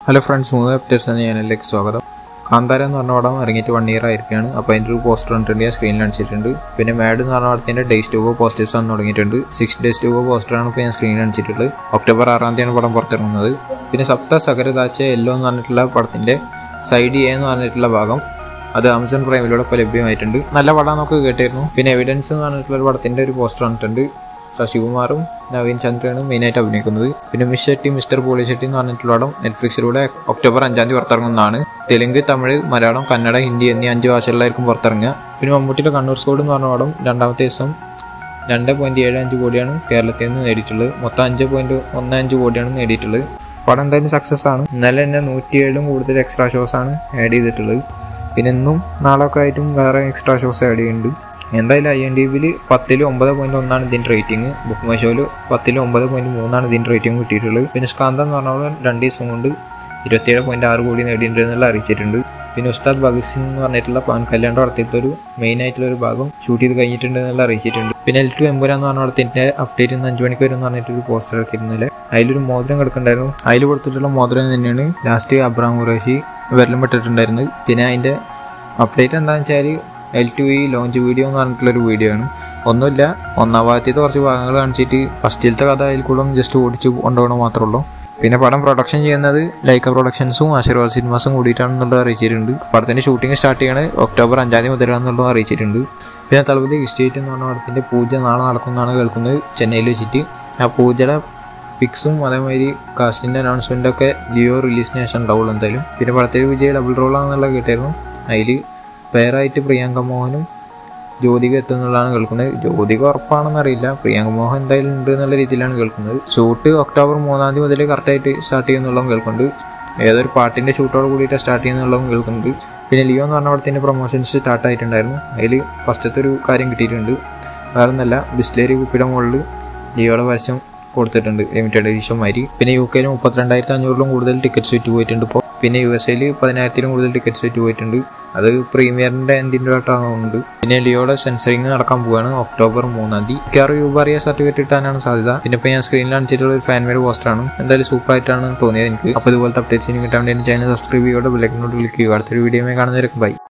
hello friends movie updates എന്ന ചാനലിലേക്ക് സ്വാഗതം കാന്താര എന്ന് പറഞ്ഞ പടം ഇറങ്ങിയിട്ട് വൺ ഇയർ ആയിരിക്കുകയാണ് അപ്പോൾ അതിൻ്റെ ഒരു പോസ്റ്റർ കണ്ടിട്ടുണ്ട് ഞാൻ സ്ക്രീനിൽ അടിച്ചിട്ടുണ്ട് പിന്നെ മാഡ് എന്ന് പറഞ്ഞ പടത്തിൻ്റെ ഡേയ്സ് ടു പോസ്റ്റേഴ്സ് വന്ന് തുടങ്ങിയിട്ടുണ്ട് സിക്സ് ഡേയ്സ് ടു പോസ്റ്ററാണ് ഇപ്പോൾ ഞാൻ സ്ക്രീനിൽ അടിച്ചിട്ടുള്ളത് ഒക്ടോബർ ആറാം തീയതിയാണ് പടം പുറത്തിറങ്ങുന്നത് പിന്നെ സപ്ത സകരദാച്ച എല്ലോ എന്ന് പറഞ്ഞിട്ടുള്ള പടത്തിൻ്റെ സൈഡ് എ എന്ന് പറഞ്ഞിട്ടുള്ള ഭാഗം അത് ആമസോൺ പ്രൈമിലൂടെ ഇപ്പോൾ ലഭ്യമായിട്ടുണ്ട് നല്ല പടം നമുക്ക് കേട്ടിരുന്നു പിന്നെ എവിഡൻസ് എന്ന് പറഞ്ഞിട്ടുള്ള ഒരു പടത്തിൻ്റെ ഒരു പോസ്റ്റർ വന്നിട്ടുണ്ട് ശശികുമാറും നവീൻ ചന്ദ്രയാണ് മെയിനായിട്ട് അഭിനയിക്കുന്നത് പിന്നെ Miss Shetty Mister Polishetty എന്ന് പറഞ്ഞിട്ടുള്ള പടം നെറ്റ്ഫ്ലിക്സിലൂടെ ഒക്ടോബർ അഞ്ചാം തീയതി പുറത്തിറങ്ങുന്നതാണ് തെലുങ്ക് തമിഴ് മലയാളം കന്നഡ ഹിന്ദി എന്നീ അഞ്ച് ഭാഷകളിലായിരിക്കും പുറത്തിറങ്ങുക പിന്നെ മമ്മൂട്ടിയുടെ കണ്ണൂർ സ്കോഡ് എന്ന് പറഞ്ഞ പടം രണ്ടാമത്തെ ദിവസം രണ്ട് പോയിന്റ് ഏഴ് അഞ്ച് കോടിയാണ് കേരളത്തിൽ നിന്ന് നേടിയിട്ടുള്ളത് മൊത്തം അഞ്ച് പോയിന്റ് ഒന്ന് അഞ്ച് കോടിയാണ് നേടിയിട്ടുള്ളത് പടം എന്തായാലും സക്സസ് ആണ് ഇന്നലെ തന്നെ നൂറ്റിയേഴും കൂടുതൽ എക്സ്ട്രാ ഷോസ് ആണ് ആഡ് ചെയ്തിട്ടുള്ളത് പിന്നെ ഇന്നും നാളെ ഒക്കെ ആയിട്ടും വേറെ എക്സ്ട്രാ ഷോസ് ആഡ് ചെയ്യുന്നുണ്ട് എന്തായാലും ഐ എൻ ഡി ബിയിൽ പത്തിൽ ഒമ്പത് പോയിന്റ് ഒന്നാണ് ഇതിൻ്റെ റേറ്റിംഗ് ബുക്ക് മൈ ഷോയിൽ പത്തിൽ ഒമ്പത് പോയിന്റ് മൂന്നാണ് ഇതിൻ്റെ റേറ്റിംഗ് കിട്ടിയിട്ടുള്ളത് പിന്നെ സ്കാന്ത എന്ന് പറഞ്ഞാൽ രണ്ട് ദിവസം കൊണ്ട് ഇരുപത്തിയേഴ് പോയിന്റ് ആറ് കോടി നേടിയിട്ടുണ്ട് എന്നുള്ള അറിയിച്ചിട്ടുണ്ട് പിന്നെ ഉസ്താദ് ഭഗത് സിംഗ് എന്ന് പറഞ്ഞിട്ടുള്ള പാൻ കല്യാണം നടത്തിയിട്ട് ഒരു മെയിൻ ആയിട്ടുള്ള ഒരു ഭാഗം ഷൂട്ട് ചെയ്ത് കഴിഞ്ഞിട്ടുണ്ട് എന്നുള്ള അറിയിച്ചിട്ടുണ്ട് പിന്നെ എൽ ടു എമ്പുര എന്ന് പറഞ്ഞ പടത്തിൻ്റെ അപ്ഡേറ്റ് ഇന്ന് അഞ്ച് മണിക്ക് വരും എന്ന് പറഞ്ഞിട്ട് ഒരു പോസ്റ്റർ ഇറക്കിയിരുന്നില്ല അതിലൊരു മോതിരം കിടക്കുന്നുണ്ടായിരുന്നു അതിൽ കൊടുത്തിട്ടുള്ള മോതിരം തന്നെയാണ് ലാസ്റ്റ് അബ്രാം ഖുറേഷി വിരലും പെട്ടിട്ടുണ്ടായിരുന്നത് പിന്നെ അതിൻ്റെ അപ്ഡേറ്റ് എന്താണെന്ന് വെച്ചാൽ L two E launch video എന്ന് പറഞ്ഞിട്ടുള്ളൊരു വീഡിയോ ആണ് ഒന്നുമില്ല ഒന്നാം ഭാഗത്തെ കുറച്ച് ഭാഗങ്ങൾ കാണിച്ചിട്ട് ഫസ്റ്റിലത്തെ കഥ അതിൽ കൂടെ ജസ്റ്റ് ഓടിച്ച് കൊണ്ടുപോകണം മാത്രമേ ഉള്ളൂ പിന്നെ പടം പ്രൊഡക്ഷൻ ചെയ്യുന്നത് ലൈക്ക പ്രൊഡക്ഷൻസും ആശീർവാദ് സിനിമാസും കൂടിയിട്ടാണെന്നുള്ളത് അറിയിച്ചിട്ടുണ്ട് പടത്തിൻ്റെ ഷൂട്ടിംഗ് സ്റ്റാർട്ട് ചെയ്യണത് ഒക്ടോബർ അഞ്ചാം തീയതി മുതലാണെന്നുള്ളത് അറിയിച്ചിട്ടുണ്ട് പിന്നെ തളപതി ഇസ്റ്റേറ്റ് എന്ന് പറഞ്ഞ പടത്തിൻ്റെ പൂജ നാളെ നടക്കുന്നതാണ് കേൾക്കുന്നത് ചെന്നൈയിൽ വെച്ചിട്ട് ആ പൂജയുടെ പിക്സും അതേമാതിരി കാസ്റ്റിൻ്റെ അനൗൺസ്മെൻ്റ് ഒക്കെ ലിയോ റിലീസിന് ശേഷം ഉണ്ടാവുള്ളൂ എന്തായാലും പിന്നെ പടത്തിൽ വിജയ് ഡബിൾ റോളാണെന്നുള്ള കേട്ടായിരുന്നു അതിൽ പേരായിട്ട് പ്രിയങ്ക മോഹനും ജ്യോതിക എത്തുന്നുള്ളതാണ് കേൾക്കുന്നത് ജ്യോതിക ഉറപ്പാണെന്നറിയില്ല പ്രിയങ്ക മോഹൻ എന്തായാലും ഉണ്ട് എന്നുള്ള രീതിയിലാണ് കേൾക്കുന്നത് ഷൂട്ട് ഒക്ടോബർ മൂന്നാം തീയതി മുതൽ കറക്റ്റായിട്ട് സ്റ്റാർട്ട് ചെയ്യുന്നുള്ളതും കേൾക്കുന്നുണ്ട് ഏതൊരു പാട്ടിൻ്റെ ഷൂട്ടോട് കൂടിയിട്ട് സ്റ്റാർട്ട് ചെയ്യുന്നുള്ളതും കേൾക്കുന്നുണ്ട് പിന്നെ ലിയോ എന്ന് പറഞ്ഞ പടത്തിൻ്റെ പ്രൊമോഷൻസ് സ്റ്റാർട്ട് ആയിട്ടുണ്ടായിരുന്നു അതിൽ ഫസ്റ്റത്തെ ഒരു കാര്യം കിട്ടിയിട്ടുണ്ട് വേറെ ഒന്നല്ല ബിസ്ലേരി കുപ്പിയുടെ മുകളിൽ ലിയോയുടെ പരസ്യം കൊടുത്തിട്ടുണ്ട് ലിമിറ്റഡ് എഡിഷൻ മാതിരി പിന്നെ യു കെയിൽ മുപ്പത്തിരണ്ടായിരത്തി അഞ്ഞൂറിലും കൂടുതൽ ടിക്കറ്റ്സ് വിറ്റ് പോയിട്ടുണ്ട് ഇപ്പോൾ പിന്നെ യു എസ് എയിൽ പതിനായിരത്തിലും കൂടുതൽ ടിക്കറ്റ്സ് വിറ്റ് പോയിട്ടുണ്ട് അത് പ്രീമിയറിൻ്റെ എന്തിൻ്റെ ആയിട്ടാകുന്നുണ്ട് പിന്നെ ലിയോയുടെ സെൻസറിങ് നടക്കാൻ പോവുകയാണ് ഒക്ടോബർ മൂന്നാം തീയതി മിക്കവാറും യൂബറിയ സർട്ടിഫിക്കറ്റ് കിട്ടാനാണ് സാധ്യത പിന്നെ ഇപ്പോൾ ഞാൻ സ്ക്രീനിൽ കാണിച്ചിട്ടുള്ള ഒരു ഫാൻ മെയ്ഡ് പോസ്റ്ററാണ് എന്തായാലും സൂപ്പർ ആയിട്ടാണ് തോന്നിയത് എനിക്ക് അപ്പോൾ ഇതുപോലത്തെ അപ്ഡേറ്റ്സിന് കിട്ടാൻ വേണ്ടി ചാനൽ സബ്സ്ക്രൈബ് ചെയ്യുക ബെല്ലൈക്കനോട് ക്ലിക്ക് ചെയ്യുക അടുത്തൊരു വീഡിയോയിൽ കാണുന്നവരൊക്കെ ബൈ